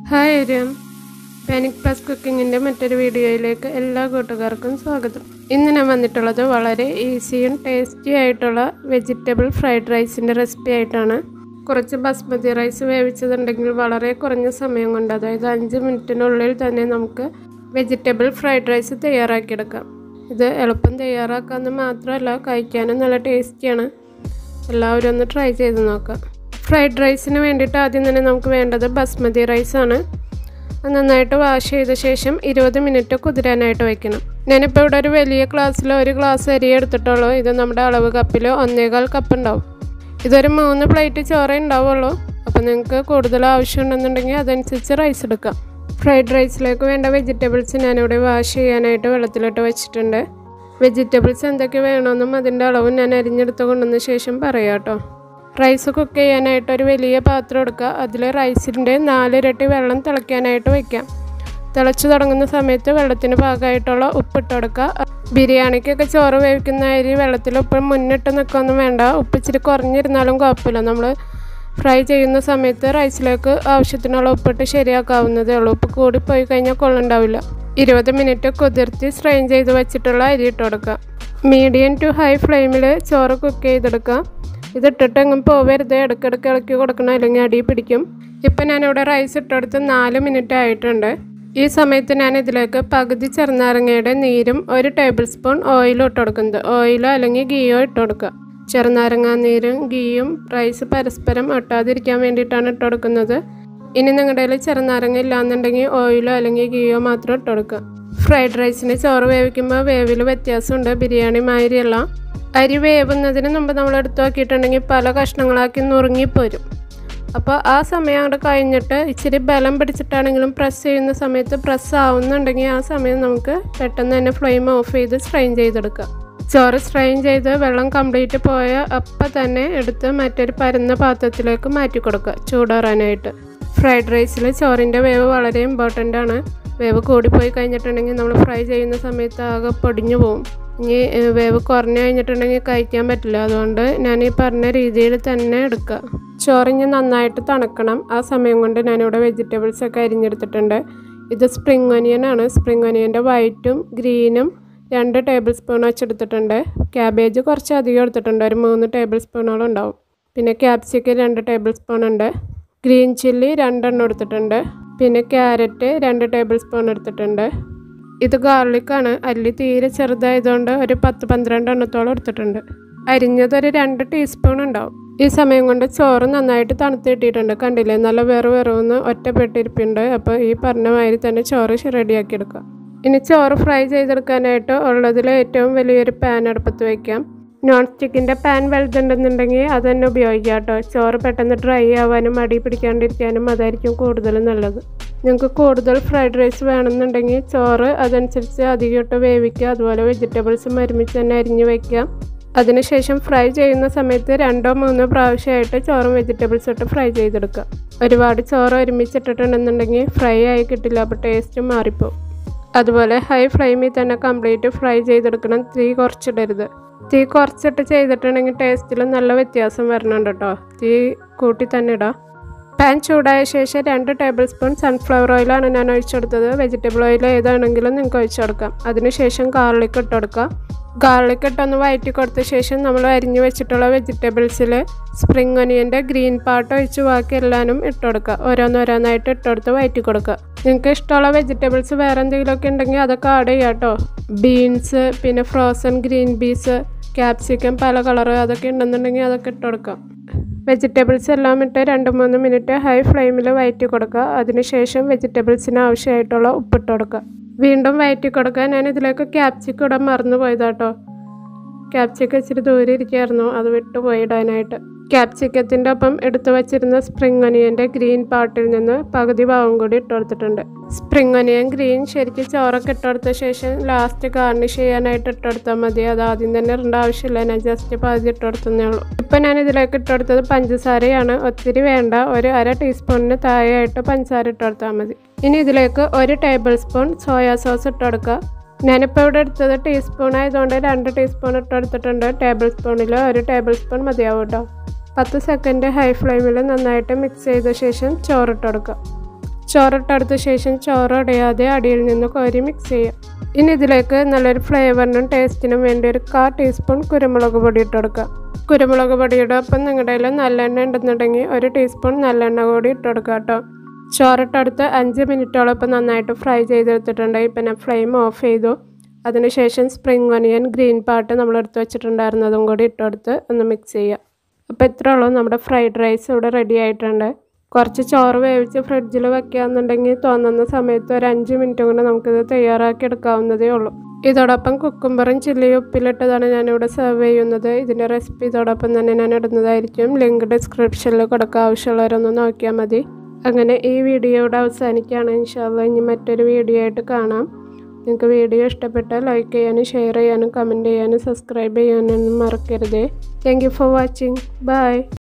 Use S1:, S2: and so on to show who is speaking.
S1: hi ആര്യം പാനിക് plus കുക്കിങ്ങിൻ്റെ മറ്റൊരു വീഡിയോയിലേക്ക് എല്ലാ കൂട്ടുകാർക്കും സ്വാഗതം ഇന്ന് ഞാൻ വന്നിട്ടുള്ളത് വളരെ ഈസിയും ടേസ്റ്റി ആയിട്ടുള്ള വെജിറ്റബിൾ ഫ്രൈഡ് റൈസിൻ്റെ റെസിപ്പി ആയിട്ടാണ് കുറച്ച് ബസ്മതി റൈസ് വേവിച്ചതുണ്ടെങ്കിൽ വളരെ കുറഞ്ഞ സമയം കൊണ്ട് അതായത് അഞ്ച് മിനിറ്റിനുള്ളിൽ തന്നെ നമുക്ക് വെജിറ്റബിൾ ഫ്രൈഡ് റൈസ് തയ്യാറാക്കിയെടുക്കാം ഇത് എളുപ്പം തയ്യാറാക്കാമെന്ന് മാത്രമല്ല കഴിക്കാനും നല്ല ടേസ്റ്റിയാണ് എല്ലാവരും ഒന്ന് ട്രൈ ചെയ്ത് നോക്കാം ഫ്രൈഡ് റൈസിന് വേണ്ടിയിട്ട് ആദ്യം തന്നെ നമുക്ക് വേണ്ടത് ബസ്മതി റൈസാണ് അത് നന്നായിട്ട് വാഷ് ചെയ്ത ശേഷം ഇരുപത് മിനിറ്റ് കുതിരാനായിട്ട് വെക്കണം ഞാനിപ്പോൾ ഇവിടെ ഒരു വലിയ ഗ്ലാസ്സിൽ ഒരു ഗ്ലാസ് അരി എടുത്തിട്ടുള്ളൂ ഇത് നമ്മുടെ അളവ് കപ്പിൽ ഒന്നേകാൽ കപ്പ് ഉണ്ടാവും ഇതൊരു മൂന്ന് പ്ലേറ്റ് ചോറേ ഉണ്ടാവുള്ളൂ അപ്പോൾ നിങ്ങൾക്ക് കൂടുതൽ ആവശ്യമുണ്ടെന്നുണ്ടെങ്കിൽ അതനുസരിച്ച് റൈസ് എടുക്കാം ഫ്രൈഡ് റൈസിലേക്ക് വേണ്ട വെജിറ്റബിൾസ് ഞാനിവിടെ വാഷ് ചെയ്യാനായിട്ട് വെള്ളത്തിലിട്ട് വെച്ചിട്ടുണ്ട് വെജിറ്റബിൾസ് എന്തൊക്കെ വേണമെന്നും അതിൻ്റെ അളവും ഞാൻ അരിഞ്ഞെടുത്ത് കൊണ്ടുവന്ന ശേഷം പറയാം കേട്ടോ റൈസ് കുക്ക് ചെയ്യാനായിട്ട് ഒരു വലിയ പാത്രം എടുക്കുക അതിൽ റൈസിൻ്റെ നാലിരട്ടി വെള്ളം തിളയ്ക്കാനായിട്ട് വയ്ക്കാം തിളച്ചു തുടങ്ങുന്ന സമയത്ത് വെള്ളത്തിന് പാകമായിട്ടുള്ള ഉപ്പിട്ട് കൊടുക്കുക ബിരിയാണിക്കൊക്കെ ചോറ് വേവിക്കുന്ന അരി വെള്ളത്തിൽ ഉപ്പ് മുന്നിട്ട് നിൽക്കൊന്നും വേണ്ട ഉപ്പ് ഇച്ചിരി കുറഞ്ഞിരുന്നാലും കുഴപ്പമില്ല നമ്മൾ ഫ്രൈ ചെയ്യുന്ന സമയത്ത് റൈസിലേക്ക് ആവശ്യത്തിനുള്ള ഉപ്പിട്ട് ശരിയാക്കാവുന്നതേ ഉള്ളൂ ഉപ്പ് കൂടിപ്പോയി കഴിഞ്ഞാൽ കൊള്ളുണ്ടാവില്ല ഇരുപത് മിനിറ്റ് കുതിർത്തി സ്ട്രെയിൻ ചെയ്ത് വെച്ചിട്ടുള്ള അരി ഇട്ട് കൊടുക്കുക മീഡിയം ടു ഹൈ ഫ്ലെയിമിൽ ചോറ് കുക്ക് ചെയ്തെടുക്കുക ഇതിട്ടിട്ട് എങ്ങും പോവരുത് ഇടയ്ക്കിടയ്ക്ക് ഇളക്കി കൊടുക്കണം അല്ലെങ്കിൽ അടി പിടിക്കും ഇപ്പം ഞാനിവിടെ റൈസ് ഇട്ടെടുത്ത് നാല് മിനിറ്റ് ആയിട്ടുണ്ട് ഈ സമയത്ത് ഞാൻ ഇതിലേക്ക് പകുതി ചെറുനാരങ്ങയുടെ നീരും ഒരു ടേബിൾ സ്പൂൺ ഓയിലും ഇട്ട് കൊടുക്കുന്നത് ഓയിലോ അല്ലെങ്കിൽ ഗീയോ ഇട്ട് കൊടുക്കുക ചെറുനാരങ്ങ നീരും ഗീയും റൈസ് പരസ്പരം ഒട്ടാതിരിക്കാൻ വേണ്ടിയിട്ടാണ് ഇട്ട് കൊടുക്കുന്നത് ഇനി നിങ്ങളുടെ കയ്യിൽ ചെറുനാരങ്ങ ഇല്ലാന്നുണ്ടെങ്കിൽ ഓയിലോ അല്ലെങ്കിൽ ഗീയോ മാത്രം ഇട്ട് കൊടുക്കുക ഫ്രൈഡ് റൈസിന് ചോറ് വേവിക്കുമ്പോൾ വേവിൽ വ്യത്യാസമുണ്ട് ബിരിയാണി മാതിരിയല്ല അരി വേവുന്നതിന് മുമ്പ് നമ്മൾ എടുത്തു നോക്കിയിട്ടുണ്ടെങ്കിൽ പല കഷ്ണങ്ങളാക്കി നുറുങ്ങിപ്പോരും അപ്പോൾ ആ സമയം അവിടെ കഴിഞ്ഞിട്ട് ഇച്ചിരി ബലം പിടിച്ചിട്ടാണെങ്കിലും പ്രസ് ചെയ്യുന്ന സമയത്ത് പ്രസ് ആവുന്നുണ്ടെങ്കിൽ ആ സമയം നമുക്ക് പെട്ടെന്ന് തന്നെ ഫ്ലെയിം ഓഫ് ചെയ്ത് സ്ട്രെയിൻ ചെയ്തെടുക്കാം ചോറ് സ്ട്രെയിൻ ചെയ്ത് വെള്ളം കംപ്ലീറ്റ് പോയ അപ്പം തന്നെ എടുത്ത് മറ്റൊരു പരന്ന പാത്രത്തിലേക്ക് മാറ്റി കൊടുക്കുക ചൂടാറാനായിട്ട് ഫ്രൈഡ് റൈസിൽ ചോറിൻ്റെ വേവ് വളരെ ഇമ്പോർട്ടൻ്റ് ആണ് വേവ് കൂടിപ്പോയി കഴിഞ്ഞിട്ടുണ്ടെങ്കിൽ നമ്മൾ ഫ്രൈ ചെയ്യുന്ന സമയത്ത് ആകെ പൊടിഞ്ഞു പോകും ഇനി വേവ് കുറഞ്ഞു കഴിഞ്ഞിട്ടുണ്ടെങ്കിൽ കഴിക്കാൻ പറ്റില്ല അതുകൊണ്ട് ഞാൻ ഈ പറഞ്ഞ രീതിയിൽ തന്നെ എടുക്കുക ചോറിഞ്ഞ് നന്നായിട്ട് തണുക്കണം ആ സമയം കൊണ്ട് ഞാനിവിടെ വെജിറ്റബിൾസ് ഒക്കെ അരിഞ്ഞെടുത്തിട്ടുണ്ട് ഇത് സ്പ്രിങ് ഒനിയൻ ആണ് സ്പ്രിങ് ഒനിയൻ്റെ വൈറ്റും ഗ്രീനും രണ്ട് ടേബിൾ സ്പൂൺ വെച്ചെടുത്തിട്ടുണ്ട് ക്യാബേജ് കുറച്ച് അധികം എടുത്തിട്ടുണ്ട് ഒരു മൂന്ന് ടേബിൾ സ്പൂണോളം ഉണ്ടാവും പിന്നെ ക്യാപ്സിക്കം രണ്ട് ടേബിൾ സ്പൂൺ ഉണ്ട് ഗ്രീൻ ചില്ലി രണ്ടെണ്ണം എടുത്തിട്ടുണ്ട് പിന്നെ ക്യാരറ്റ് രണ്ട് ടേബിൾ സ്പൂൺ എടുത്തിട്ടുണ്ട് ഇത് ഗാർലിക്കാണ് അല്ലി തീരെ ചെറുതായതുകൊണ്ട് ഒരു പത്ത് പന്ത്രണ്ട് എണ്ണത്തോളം എടുത്തിട്ടുണ്ട് അരിഞ്ഞത് ഒരു രണ്ട് ടീസ്പൂൺ ഉണ്ടാവും ഈ സമയം കൊണ്ട് ചോറ് നന്നായിട്ട് തണുത്ത് കിട്ടിയിട്ടുണ്ട് കണ്ടില്ലേ നല്ല വെറു വെറുന്ന് ഒറ്റപ്പെട്ടിരിപ്പുണ്ട് അപ്പോൾ ഈ പറഞ്ഞ മാതിരി തന്നെ ചോറ് റെഡിയാക്കി എടുക്കുക ഇനി ചോറ് ഫ്രൈ ചെയ്തെടുക്കാനായിട്ട് ഉള്ളതിൽ ഏറ്റവും വലിയൊരു പാൻ അടുപ്പത്ത് വയ്ക്കാം നോൺ സ്റ്റിക്കിൻ്റെ പാൻ വലുതുണ്ടെന്നുണ്ടെങ്കിൽ അത് തന്നെ ഉപയോഗിക്കാം കേട്ടോ ചോറ് പെട്ടെന്ന് ഡ്രൈ ആവാനും അടി പിടിക്കാണ്ടിരിക്കാനും അതായിരിക്കും കൂടുതൽ നല്ലത് നിങ്ങൾക്ക് കൂടുതൽ ഫ്രൈഡ് റൈസ് വേണമെന്നുണ്ടെങ്കിൽ ചോറ് അതനുസരിച്ച് അധികം ഇട്ട് വേവിക്കുക അതുപോലെ വെജിറ്റബിൾസും ഒരുമിച്ച് തന്നെ അരിഞ്ഞ് വയ്ക്കാം അതിനുശേഷം ഫ്രൈ ചെയ്യുന്ന സമയത്ത് രണ്ടോ മൂന്നോ പ്രാവശ്യമായിട്ട് ചോറും വെജിറ്റബിൾസ് ഇട്ട് ഫ്രൈ ചെയ്തെടുക്കുക ഒരുപാട് ചോറ് ഒരുമിച്ചിട്ടിട്ടുണ്ടെന്നുണ്ടെങ്കിൽ ഫ്രൈ ആയി കിട്ടില്ല അപ്പോൾ ടേസ്റ്റ് മാറിപ്പോവും അതുപോലെ ഹൈ ഫ്ലെയിമിൽ തന്നെ കംപ്ലീറ്റ് ഫ്രൈ ചെയ്തെടുക്കണം തീ കുറച്ചിടരുത് തീ കുറച്ചിട്ട് ചെയ്തിട്ടുണ്ടെങ്കിൽ ടേസ്റ്റിൽ നല്ല വ്യത്യാസം വരുന്നുണ്ട് കേട്ടോ തീ കൂട്ടി തന്നെ ഇടാം പാൻ ചൂടായ ശേഷം രണ്ട് ടേബിൾ സ്പൂൺ സൺഫ്ലവർ ഓയിലാണ് ഞാൻ ഒഴിച്ചെടുത്തത് വെജിറ്റബിൾ ഓയിൽ ഏതാണെങ്കിലും നിങ്ങൾക്ക് ഒഴിച്ചു കൊടുക്കാം അതിനുശേഷം ഗാർലിക് ഇട്ട് കൊടുക്കാം ഗാർലിക് ഇട്ടൊന്ന് വയറ്റി കൊടുത്ത ശേഷം നമ്മൾ അരിഞ്ഞു വെച്ചിട്ടുള്ള വെജിറ്റബിൾസിൽ സ്പ്രിങ് ഒനിയൻ്റെ ഗ്രീൻ പാർട്ട് ഒഴിച്ച് ബാക്കി എല്ലാനും ഇട്ട് കൊടുക്കുക ഓരോന്നോരോന്നായിട്ട് ഇട്ടെടുത്ത് വയറ്റി കൊടുക്കുക നിങ്ങൾക്ക് ഇഷ്ടമുള്ള വെജിറ്റബിൾസ് വേറെ എന്തെങ്കിലുമൊക്കെ ഉണ്ടെങ്കിൽ അതൊക്കെ ആഡ് ചെയ്യാം കേട്ടോ ബീൻസ് പിന്നെ ഫ്രോസൺ ഗ്രീൻ പീസ് ക്യാപ്സിക്കം പല കളറ് അതൊക്കെ ഉണ്ടെന്നുണ്ടെങ്കിൽ അതൊക്കെ ഇട്ട് കൊടുക്കാം വെജിറ്റബിൾസ് എല്ലാം ഇട്ട് രണ്ട് മൂന്ന് മിനിറ്റ് ഹൈ ഫ്ലെയിമിൽ വയറ്റി കൊടുക്കുക അതിനുശേഷം വെജിറ്റബിൾസിന് ആവശ്യമായിട്ടുള്ള ഉപ്പിട്ട് കൊടുക്കുക വീണ്ടും വയറ്റി കൊടുക്കുക ഞാൻ ഇതിലേക്ക് ക്യാപ്സിക്കം ഇടാൻ മറന്നു പോയതാട്ടോ ക്യാപ്സിക്കം ഇച്ചിരി ദൂരെ ഇരിക്കുമായിരുന്നു അത് വിട്ടു പോയിടാനായിട്ട് ക്യാപ്സിക്കത്തിൻ്റെ ഒപ്പം എടുത്തു വച്ചിരുന്ന സ്പ്രിങ് ഒനിയൻ്റെ ഗ്രീൻ പാർട്ടിൽ നിന്ന് പകുതി ഭാഗം കൂടി ഇട്ട് കൊടുത്തിട്ടുണ്ട് സ്പ്രിങ് ഒനിയൻ ഗ്രീൻ ശരിക്കും ചോറൊക്കെ ഇട്ടെടുത്ത ശേഷം ലാസ്റ്റ് ഗാർണിഷ് ചെയ്യാനായിട്ട് ഇട്ടെടുത്താൽ മതി അത് ആദ്യം തന്നെ ഇടേണ്ട ആവശ്യമില്ല ഞാൻ ജസ്റ്റ് പകുതി ഇട്ടെടുത്തേ ഉള്ളൂ ഇപ്പം ഞാൻ ഇതിലേക്ക് ഇട്ടെടുത്തത് പഞ്ചസാരയാണ് ഒത്തിരി വേണ്ട ഒരു അര ടീസ്പൂണിന് താഴെയായിട്ട് പഞ്ചസാര ഇട്ടെടുത്താൽ മതി ഇനി ഇതിലേക്ക് ഒരു ടേബിൾ സ്പൂൺ സോയാ സോസ് ഇട്ടെടുക്കുക ഞാനിപ്പോൾ ഇവിടെ എടുത്തത് ടീസ്പൂൺ ആയതുകൊണ്ട് രണ്ട് ടീസ്പൂൺ ഇട്ടെടുത്തിട്ടുണ്ട് ടേബിൾ സ്പൂണിൽ ഒരു ടേബിൾ സ്പൂൺ മതിയാവും കേട്ടോ പത്ത് സെക്കൻഡ് ഹൈ ഫ്ലെയിമിൽ നന്നായിട്ട് മിക്സ് ചെയ്ത ശേഷം ചോറിട്ട് കൊടുക്കുക ചോറിട്ടെടുത്ത ശേഷം ചോറ് ഉടയാതെ അടിയിൽ നിന്ന് കോരി മിക്സ് ചെയ്യാം ഇനി ഇതിലേക്ക് നല്ലൊരു ഫ്ലേവറിനും ടേസ്റ്റിനും വേണ്ടി ഒരു കാ ടീസ്പൂൺ കുരുമുളക് പൊടി ഇട്ട് കൊടുക്കുക കുരുമുളക് പൊടിയുടെ ഒപ്പം നിങ്ങളുടെ കയ്യിൽ നല്ലെണ്ണ ഉണ്ടെന്നുണ്ടെങ്കിൽ ഒരു ടീസ്പൂൺ നല്ലെണ്ണ കൂടി ഇട്ട് കൊടുക്കുക കേട്ടോ ചോറിട്ടെടുത്ത് അഞ്ച് മിനിറ്റോളം ഇപ്പം നന്നായിട്ട് ഫ്രൈ ചെയ്തെടുത്തിട്ടുണ്ട് ഇപ്പം ഞാൻ ഫ്ലെയിം ഓഫ് ചെയ്തു അതിനുശേഷം സ്പ്രിംഗ് ഒനിയൻ ഗ്രീൻ പാട്ട് നമ്മൾ എടുത്ത് വെച്ചിട്ടുണ്ടായിരുന്നതും കൂടി ഇട്ടെടുത്ത് ഒന്ന് മിക്സ് ചെയ്യുക അപ്പോൾ ഇത്രേ ഉള്ളൂ നമ്മുടെ ഫ്രൈഡ് റൈസ് ഇവിടെ റെഡി ആയിട്ടുണ്ട് കുറച്ച് ചോറ് വേവിച്ച് ഫ്രിഡ്ജിൽ വെക്കുകയെന്നുണ്ടെങ്കിൽ തോന്നുന്ന സമയത്ത് ഒരു അഞ്ച് മിനിറ്റ് കൊണ്ട് നമുക്കിത് തയ്യാറാക്കി എടുക്കാവുന്നതേ ഉള്ളൂ ഇതോടൊപ്പം കുക്കുംബറും ചില്ലിയും ഉപ്പിലിട്ടതാണ് ഞാനിവിടെ സെർവ് ചെയ്യുന്നത് ഇതിൻ്റെ റെസിപ്പി ഇതോടൊപ്പം തന്നെ ഞാൻ ഇടുന്നതായിരിക്കും ലിങ്ക് ഡിസ്ക്രിപ്ഷനിൽ കൊടുക്കുക ആവശ്യമുള്ളവരൊന്ന് നോക്കിയാൽ മതി അങ്ങനെ ഈ വീഡിയോ ഇവിടെ അവസാനിക്കുകയാണ് ഇൻഷാല്ല ഇനി മറ്റൊരു വീഡിയോ ആയിട്ട് കാണാം നിങ്ങൾക്ക് വീഡിയോ ഇഷ്ടപ്പെട്ടാൽ ലൈക്ക് ചെയ്യാനും ഷെയർ ചെയ്യാനും കമൻറ്റ് ചെയ്യാനും സബ്സ്ക്രൈബ് ചെയ്യാനൊന്നും മറക്കരുത് thank you for watching by